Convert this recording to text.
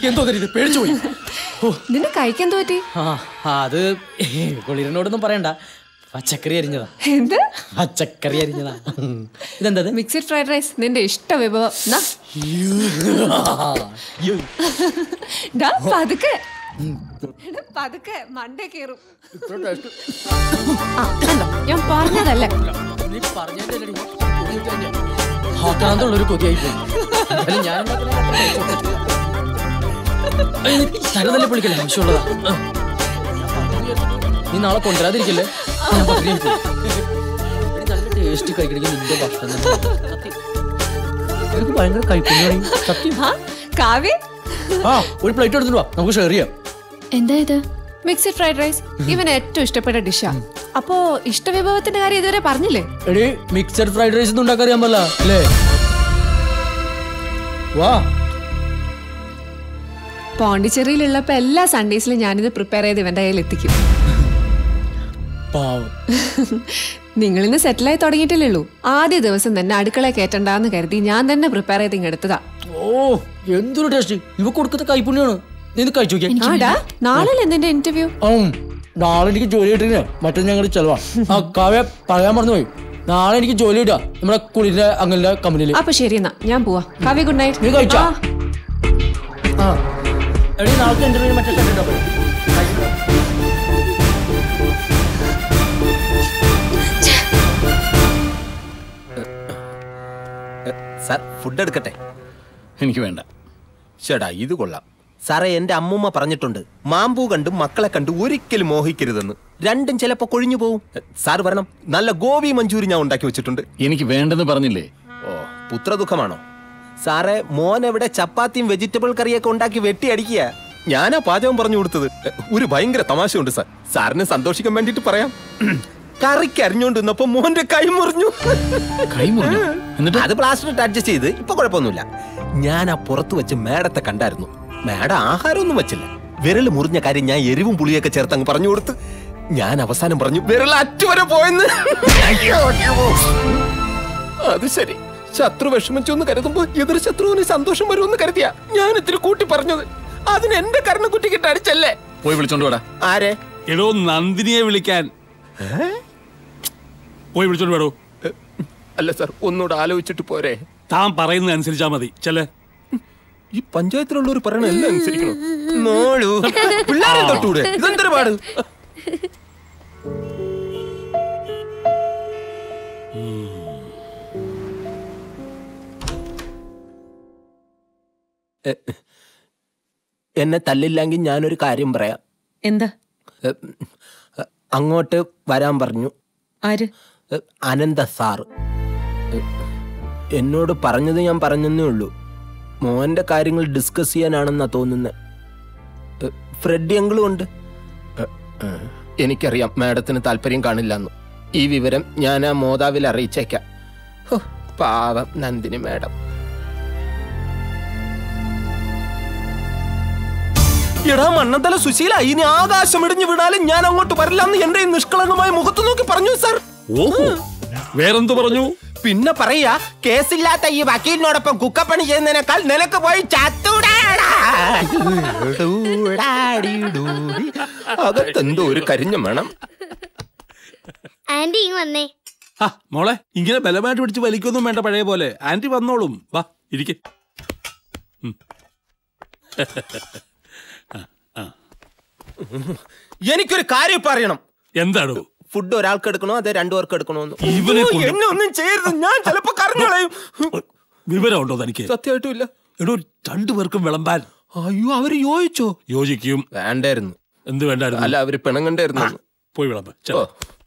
എന്തോ ഇത് പേടിച്ചു പോയി ഓ നിന്നെ കഴിക്കാൻ തോറ്റി ആ അത് കുളിരനോടൊന്നും പറയണ്ട പച്ചക്കറി അരിഞ്ഞതാ എന്ത് പച്ചക്കറി അരിഞ്ഞതാ ഇതെന്തത് മിക്സഡ് ഫ്രൈഡ് റൈസ് നിന്റെ ഇഷ്ട വിഭവം നാ. അയ്യോ. ഡാ, പതുക്കെ എടാ, പതുക്കെ മണ്ടേ കേറും ആ, കണ്ടോ? ഞാൻ പറഞ്ഞതല്ലേ നീ പറഞ്ഞതിന്റെ അല്ലടി. ആക്രാന്തമുള്ളൊരു കൊതിയായി പോയി എന്തായാലും ഞാൻ ഉണ്ടാക്കുന്ന ഏയ്, നീ തല തല്ലി പൊളിക്കല്ലേ ആവശ്യമുള്ളതാ ആ. നീ നാളെ കൊണ്ടുവരാതിരിക്കല്ലേ ഞാൻ പട്ടിണിയായി പോയി. എടി, നല്ല ടേസ്റ്റ് കഴിക്കണമെങ്കിൽ നിന്റെ ഭക്ഷണം തന്നെ. സത്യം. എനിക്ക് ഭയങ്കര കൈപ്പുണ്യാണ് സത്യം ആ, കാവ്യ ആ ഒരു പ്ലേറ്റ് എടുത്തിട്ട് വാ നമുക്ക് ഷെയർ ചെയ്യാം എന്താ ഇത് മിക്സഡ് ഫ്രൈഡ് റൈസ് ഇവന് ഏറ്റവും ഇഷ്ടപ്പെട്ട ഡിഷാ അപ്പോ ഇഷ്ടവിഭവത്തിന്റെ കാര്യം ഇതുവരെ പറഞ്ഞില്ലേ എടി മിക്സഡ് ഫ്രൈഡ് റൈസ് ഒന്നും ഉണ്ടാക്കാൻ അറിയാൻ പറ്റില്ല അല്ലേ വാ പോണ്ടിച്ചേരിയിലുള്ളപ്പോ എല്ലാ സൺഡേസിലും ഞാനിത് പ്രിപ്പയർ ചെയ്ത് ഇവന്റെ കയ്യിൽ എത്തിക്കും പാവം നിങ്ങൾ ഇന്ന് സെറ്റിലായി തുടങ്ങിയിട്ടില്ലേ ഉള്ളൂ ആദ്യ ദിവസം തന്നെ അടുക്കള കയറ്റണ്ടെന്ന് കരുതി ഞാൻ തന്നെ പ്രിപ്പയർ ചെയ്ത് ഇങ്ങെടുത്തതാ ഓ എന്തൊരു ടേസ്റ്റ് ഇവ കൊടുക്കുന്ന കൈപ്പുണ്യാണ് നീ ഇത് കഴിച്ചു നോക്കിയേ ആടാ നാളെ നിന്റെ ഇന്റർവ്യൂ ഉം. നാളെ എനിക്ക് ജോലി കിട്ടില്ല മറ്റേ ഞങ്ങൾ ചെലവാ ആ കാവ്യ പറയാൻ മറന്നുപോയി നാളെ എനിക്ക് ജോലി കിട്ടാ നമ്മുടെ കുളിരിന്റെ അങ്ങനെ കമ്പനിയിൽ അപ്പൊ ശരി എന്നാ ഞാൻ പോവാ കവി ഗുഡ് നൈറ്റ് നീ കഴിച്ചോ? ആ എടി നാളത്തെ ഇന്റർവ്യൂ മറ്റേ കണ്ടിട്ടോ സാർ ഫുഡ് എടുക്കട്ടെ എനിക്ക് വേണ്ട ചേട്ടാ ഇത് കൊള്ളാം സാറേ എന്റെ അമ്മൂമ്മ പറഞ്ഞിട്ടുണ്ട് മാമ്പൂ കണ്ട് മക്കളെ കണ്ട് ഒരിക്കലും മോഹിക്കരുതെന്ന് രണ്ടും ചിലപ്പോ കൊഴിഞ്ഞു പോവും സാർ വരണം നല്ല ഗോപി മഞ്ചൂരി ഞാൻ ഉണ്ടാക്കി വെച്ചിട്ടുണ്ട് എനിക്ക് വേണ്ടെന്ന് പറഞ്ഞില്ലേ ഓ പുത്രദുഃഖമാണോ സാറേ മോൻ എവിടെ ചപ്പാത്തിയും വെജിറ്റബിൾ കറിയൊക്കെ ഉണ്ടാക്കി വെട്ടി അടിക്കുക ഞാനാ പാചകം പറഞ്ഞു കൊടുത്തത് ഒരു ഭയങ്കര തമാശയുണ്ട് സാർ സാറിന് സന്തോഷിക്കാൻ വേണ്ടിട്ട് പറയാം കറിക്ക് അരിഞ്ഞോണ്ടിരുന്നപ്പോ മോന്റെ കൈ മുറിഞ്ഞു കൈ മുറിഞ്ഞോ? എന്നിട്ട്? അത് പ്ലാസ്റ്റർ ഇട്ട് അഡ്ജസ്റ്റ് ചെയ്ത് ഇപ്പൊ കുഴപ്പമൊന്നുമില്ല ഞാൻ ആ പുറത്ത് വെച്ച് മേഡത്തെ കണ്ടായിരുന്നു മേഡം ആഹാരമൊന്നും വെച്ചില്ല വിരൽ മുറിഞ്ഞ കാര്യം ഞാൻ എരിവും പുളിയൊക്കെ ചേർത്ത് അങ്ങ് പറഞ്ഞു കൊടുത്ത് ഞാൻ അവസാനം പറഞ്ഞു വിരൽ അറ്റുവരെ പോയെന്ന് അത് ശരി ശത്രു വിഷമിച്ചു എന്ന് കരുതുമ്പോ എതിർ ശത്രുവിന് സന്തോഷം വരുമെന്ന് കരുതിയ ഞാൻ ഇത്തിരി കൂട്ടി പറഞ്ഞത് അതിന് എന്റെ കരണക്കുറ്റിക്കിട്ട് അടിച്ചല്ലേ പോയി വിളിച്ചോണ്ട് വാടാ ആരെ എടോ നന്ദിനിയെ വിളിക്കാൻ പോയി വിളിച്ചോണ്ട് വേടോ അല്ല സാർ ഒന്നുകൂടെ ആലോചിച്ചിട്ട് പോരെ താൻ പറയുന്നത് അനുസരിച്ചാ മതി ചെല്ലേ ഈ പഞ്ചായത്തിലുള്ളവർ പറയണ എല്ലാം അനുസരിക്കണം നോളൂ പിള്ളേരെ തൊട്ടൂടെ ഇതെന്തൊരു പാട് എ- എന്നെ തല്ലില്ലെങ്കിൽ ഞാനൊരു കാര്യം പറയാം എന്താ എ, അങ്ങോട്ട് വരാൻ പറഞ്ഞു ആര് എ, അനന്ത സാറ് എ, എന്നോട് പറഞ്ഞത് ഞാൻ പറഞ്ഞെന്നേ ഉള്ളൂ മോന്റെ കാര്യങ്ങൾ ഡിസ്കസ് ചെയ്യാനാണെന്നാ തോന്നുന്നത് ഫ്രെഡി എങ്കിലും ഉണ്ട് എ, എ, എനിക്കറിയാം മാഡത്തിന് താല്പര്യം കാണില്ലെന്ന് ഈ വിവരം ഞാൻ ആ മോതാവിൽ അറിയിച്ചേക്കാം ഹോ, പാവം നന്ദിനി മാഡം എടാ മണ്ണന്തല സുശീല ഇനി ആകാശം ഇടിഞ്ഞു വീണാലും ഞാൻ അങ്ങോട്ട് വരില്ലെന്ന് എന്റെ ഈ നിഷ്കളങ്കമായ മുഖത്ത് നോക്കി പറഞ്ഞു സാർ ഓഹോ വേറെന്ത് പറഞ്ഞു പിന്നെ പറയാ കേസില്ലാത്ത ഈ വക്കീലിനോടൊപ്പം കുക്കപ്പണി ചെയ്യുന്നതിനേക്കാൾ നിനക്ക് പോയി ചത്തൂടാടാ. ഡൂടാടിഡൂടി. അകത്തെന്തോ ഒരു കരിഞ്ഞ വേണം ആന്റി ഇങ് വന്നേ ആ മോളെ ഇങ്ങനെ ബലമായിട്ട് പിടിച്ച് വലിക്കൊന്നും വേണ്ട പഴയ പോലെ ആന്റി വന്നോളും വാ ഇരിക്കെ എനിക്കൊരു കാര്യം ഇപ്പൊ അറിയണം എന്താടോ ഫുഡ് ഒരാൾക്ക് എടുക്കണോ അതെ രണ്ടു പേർക്ക് എടുക്കണോന്ന് ഇവനെ ഓ, കൊണ്ട് എന്നെ ഒന്നും ചെയ്യരുത് ഞാൻ ചിലപ്പോ കറഞ്ഞോളയും വിവരമുണ്ടോ തനിക്ക് സത്യമായിട്ടും ഇല്ല എടോ രണ്ടുപേർക്കും വിളമ്പാൻ അയ്യോ അവര് യോജിച്ചോ യോജിക്കും വേണ്ടായിരുന്നു എന്ത് വേണ്ടായിരുന്നു അല്ല അവര് പിണങ്ങണ്ടായിരുന്നു പോയി വിളമ്പ് ചെല്ലോ. ഓ.